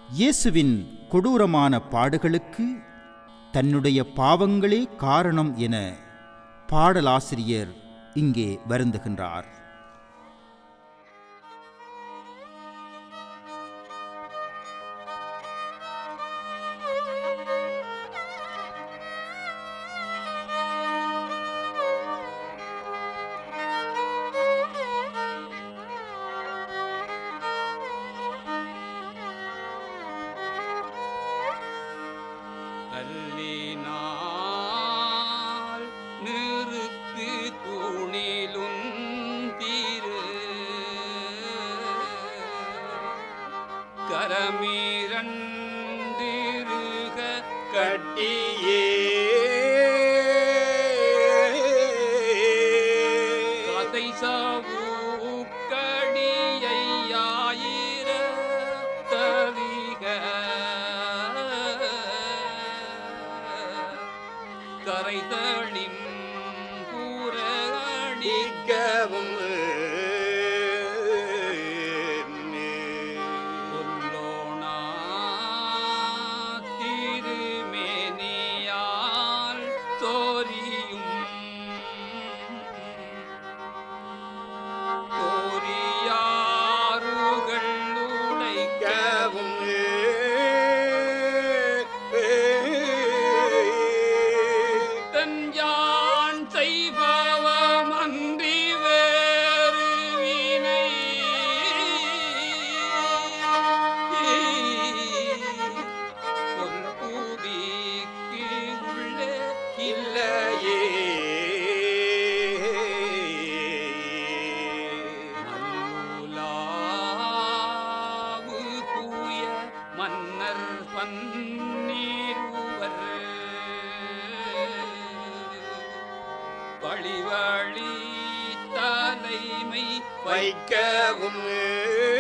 இயேசுவின் கொடூரமான பாடுகளுக்கு தன்னுடைய பாவங்களே காரணம் என பாடலாசிரியர் இங்கே வருந்துகின்றார் கல்லினால் நிறுத்து தூணிலுன் தீரு கரமீரண்டிருக கட்டியே கதை சவுக்கடியாயிர தவிக கரைதளின் கூறடிக்கவும் கொல்லோனா திருமேனியால் தோரியும் தோரியாறுகள் உடைக்கவும் தஞ்சான் செய்பவம் அன்றி வேறு வினை பொன்புவிக்கு உள்ளே இல்லையே நல்லுலாவு தூய மன்னர் பன்னீருவர் வழி வழி தலைமை வைக்கவும்